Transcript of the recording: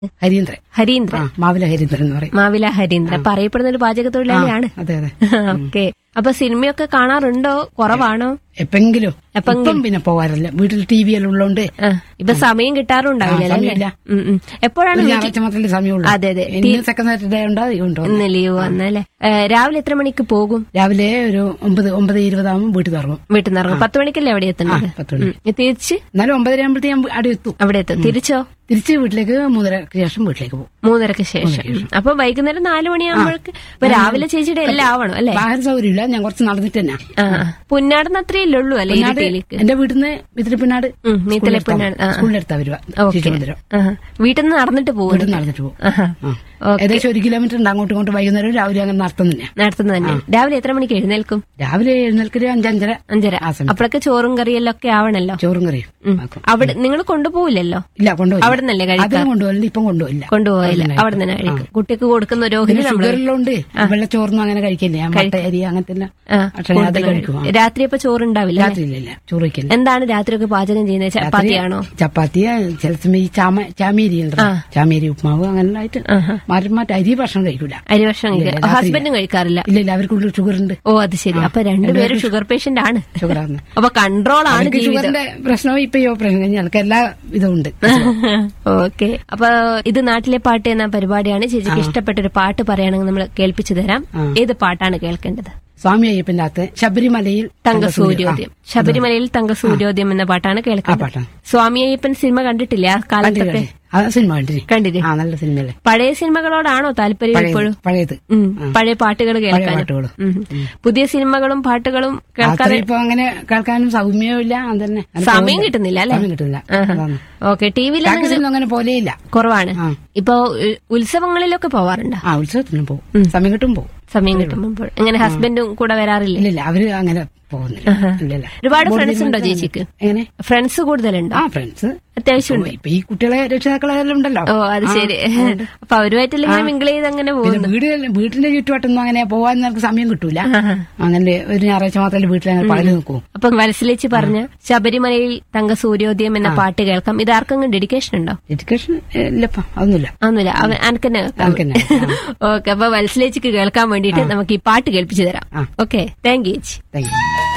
ഹരീന്ദ്രൻ ഹരീന്ദ്രൻ ആ മാവില ഹരീന്ദ്രൻ എന്ന് പറയും മാവില ഹരീന്ദ്രൻ അപ്പൊ അറിയപ്പെടുന്ന ഒരു പാചക തൊഴിലാളിയാണ് അതെ അതെ ഓക്കെ അപ്പൊ സിനിമയൊക്കെ കാണാറുണ്ടോ കുറവാണോ എപ്പെങ്കിലും ഇപ്പം പിന്നെ പോകാറില്ല വീട്ടിൽ ടി വി എല്ലാം ഉള്ളതുകൊണ്ട് ആ, ഇപ്പൊ സമയം കിട്ടാറുണ്ടാവില്ല ആ, സമയമില്ല. ഉം, ഉം. എപ്പോഴാണ് ഒരു വീട്ടിൽ- ഞായറാഴ്ച മാത്രമേ സമയമുള്ളൂ അതെ, അതെ. ഇന്ന് സെക്കൻഡ് സാറ്റർഡേ ഉണ്ടോ ഉണ്ടോ ഇന്ന് ലീവ് വന്നല്ലേ ഏ, രാവിലെ എത്ര മണിക്ക് പോകും രാവിലെ ഒരു ഒമ്പത് ഒമ്പത് ഇരുപതാകുമ്പോൾ വീട്ടിൽ നിന്ന് ഇറങ്ങും വീട്ടിൽ നിന്ന് ഇറങ്ങും പത്ത് മണിക്കല്ലേ അവിടെ എത്തുന്നത് ആ, പത്ത് മണി. ഉം. തിരിച്ച് എന്നാലും ഒമ്പതര ആകുമ്പോഴത്തേക്ക് ഞാൻ അവിടെ എത്തും അവിടെ എത്തും തിരിച്ചോ തിരിച്ച് വീട്ടിലേക്ക് മൂന്നരക്ക് ശേഷം വീട്ടിലേക്ക് പോകും മൂന്നരക്ക് ശേഷം ഉം. അപ്പൊ വൈകുന്നേരം നാലു മണിയാകുമ്പോഴേക്ക് ഇപ്പൊ രാവിലെ ചേച്ചിയുടെ എല്ലാം ആവണം അല്ലേ വാഹന സൗകര്യമില്ല ഞാൻ കുറച്ച് നടന്നിട്ട് തന്നെ ആ പുന്നാടുന്ന് അത്രയല്ലേ ഉള്ളൂ അല്ലേ ഇരുട്ടിയിലേക്ക് എന്റെ വീട്ടിൽ നിന്ന് വിത്തിരിപ്പിനാട് ഉം, മീത്തലെ പുന്നാട്. ആ, ആ. സ്കൂളിലെടുത്താ വരുക ഓക്കെ ശിശുമന്ദിരം വീട്ടിൽ നിന്ന് നടന്നിട്ട് പോകും വീട്ടിൽ നടന്നിട്ട് പോകും ആഹാ. ആ. ഓക്കെ. ഏകദേശം ഒരു കിലോമീറ്റർ ഉണ്ട് അങ്ങോട്ടും ഇങ്ങോട്ടും വൈകുന്നേരം രാവിലെ അങ്ങനെ നടത്തുന്നു തന്നെ നടത്തുന്നത് തന്നെ രാവിലെ എത്ര മണിക്ക് എഴുന്നേൽക്കും രാവിലെ എഴുന്നേൽക്കൊരു അഞ്ചഞ്ചര അഞ്ചര ആ സമയം. അപ്പോഴൊക്കെ ചോറും കറിയെല്ലാം ഒക്കെ ആവണല്ലോ ചോറും കറിയും ഉം. ആക്കും. അവിടെ നിങ്ങൾ കൊണ്ടുപോകില്ലല്ലോ ഇല്ല കൊണ്ടുപോയി അവിടെ നിന്നല്ലേ കഴിക്കുക അതിനും കൊണ്ടുപോയില്ല ഇപ്പം കൊണ്ടുപോയില്ല കൊണ്ടുപോയില്ല അവിടെ നിന്ന് കഴിക്കും കുട്ടിക്ക് കൊടുക്കുന്ന ഒരു ഓഹരി പിന്നെ നമ്മള് ഷുഗറിലുണ്ട് വെള്ളച്ചോറൊന്നും അങ്ങനെ കഴിക്കില്ല ഞാൻ മുട്ട അരി അങ്ങനത്തെ എല്ലാം ആ, ഭക്ഷണം അത് കഴിക്കും ആ. രാത്രി അപ്പൊ ചോറുണ്ടാവില്ല അല്ലേ? രാത്രി ഇല്ല ചോറ് കഴിക്കില്ല എന്താണ് രാത്രിയൊക്കെ പാചകം ചെയ്യുന്നത് ചപ്പാത്തിയാണോ ചപ്പാത്തി ചില സമയം ഈ ചാമ ചാമേരി ഉണ്ടല്ലോ ചാമേരി ഉപ്മാവ് അങ്ങനെ ആയിട്ട് മാറ്റി മാറ്റി അരി ഭക്ഷണം കഴിക്കൂല അരി ഭക്ഷണം ഇല്ല, കഴിക്കുക രാത്രി ഹസ്ബൻഡും കഴിക്കാറില്ല ഇല്ല ഇല്ല അവർക്കുള്ളിൽ ഷുഗർ ഉണ്ട് ഓ അത് ശരി അപ്പൊ രണ്ടുപേരും ഷുഗർ പേഷ്യന്റ് ആണ് ഷുഗറാണ് അപ്പൊ കൺട്രോൾ ആണ് അവർക്ക് ജീവിതം ഷുഗറിന്റെ പ്രശ്നവും ഇപ്പൊ ഈ ഓപ്പറേഷൻ കഴിഞ്ഞ ആൾക്ക് എല്ലാ ഇതും ഉണ്ട് ഓക്കെ അപ്പൊ ഇത് നാട്ടിലെ പാട്ട് എന്ന പരിപാടിയാണ് ചേച്ചിക്ക് ഇഷ്ടപ്പെട്ട ഒരു പാട്ട് പറയുകയാണെങ്കിൽ നമ്മൾ കേൾപ്പിച്ചു തരാം ഏത് പാട്ടാണ് കേൾക്കേണ്ടത് സ്വാമി അയ്യപ്പന്റെ അകത്ത് ശബരിമലയിൽ തങ്കസൂര്യോദയം ശബരിമലയിൽ തങ്കസൂര്യോദയം എന്ന പാട്ടാണ് ആ കേൾക്കേണ്ടത് പാട്ടാണ് സ്വാമി അയ്യപ്പൻ സിനിമ കണ്ടിട്ടില്ലേ ആ കാലത്തൊക്കെ ആ സിനിമ കണ്ടില്ലേ കണ്ടില്ലേ ആ നല്ല സിനിമയല്ലേ പഴയ സിനിമകളോടാണോ താല്പര്യം പഴയത് ഇപ്പോഴും പഴയത് ഉം. പഴയ പാട്ടുകൾ കേൾക്കാനും പാട്ടുകള്. ഉം. പുതിയ സിനിമകളും പാട്ടുകളും അത്ര കേൾക്കാതെ ഇപ്പൊ അങ്ങനെ കേൾക്കാനും സൗമ്യവും ഇല്ല അതന്നെ അത് സമയം പോവില്ല. കിട്ടുന്നില്ല അല്ലെ സമയം കിട്ടില്ല അതാണ്. ഓക്കെ ടിവിയിൽ ടാക്സിലൊന്നും അങ്ങനെ പോലെയില്ല കുറവാണ് ആ. ഇപ്പൊ ഉ- ഉത്സവങ്ങളിലൊക്കെ പോവാറുണ്ടോ ആ ഉത്സവത്തിനും പോകും സമയം കിട്ടും പോകും സമയം കിട്ടുമ്പോൾ എങ്ങനെ ഹസ്ബൻഡും കൂടെ വരാറില്ലേ ഇല്ലില്ല അവര് അങ്ങനെ പോകുന്നില്ല ഇല്ലില്ല ഒരുപാട് ബോർഡ് ഫ്രണ്ട്സ് ഉണ്ടോ തീരുമാനിച്ചാൽ ചേച്ചിക്ക് എങ്ങനെ ഫ്രണ്ട്സ് കൂടുതലുണ്ടോ ആ ഫ്രണ്ട്സ് അത്യാവശ്യം ഉണ്ട് ഇപ്പൊ ഈ കുട്ടികളെ രക്ഷിതാക്കളെല്ലാം ഉണ്ടല്ലോ ഓ അത് ശരി അപ്പൊ അവരുമായിട്ടല്ലേ ഇങ്ങനെ മിങ്കിൾ ചെയ്ത് അങ്ങനെ പിന്നെ പോകുന്നു വീട് വീട്ടിന്റെ ചുറ്റുവട്ടൊന്നും അങ്ങനെ പോകാൻ നമുക്ക് സമയം കിട്ടൂല അങ്ങനെ ഒരു ഞായറാഴ്ച മാത്രമല്ലേ വീട്ടിൽ അങ്ങനെ പകല് നിൽക്കും അപ്പൊ മനസ്സിലേച്ച് പറഞ്ഞ ശബരിമലയിൽ തങ്ക സൂര്യോദയം എന്ന പാട്ട് കേൾക്കാം ഇത് ആർക്കെങ്കിലും ഡെഡിക്കേഷൻ ഉണ്ടോ എഡ്യൂക്കേഷൻ ഇല്ലപ്പാ അതൊന്നുമില്ല ഒന്നുമില്ല അവൻ അനക്കന്നെ അനക്കന്നെ, ഓക്കെ അപ്പൊ മനസ്സിലേക്ക് കേൾക്കാൻ വേണ്ടിയിട്ട് നമുക്ക് ഈ പാട്ട് കേൾപ്പിച്ചു തരാം ആ. ഓക്കെ താങ്ക് യു ചേച്ചി താങ്ക് യു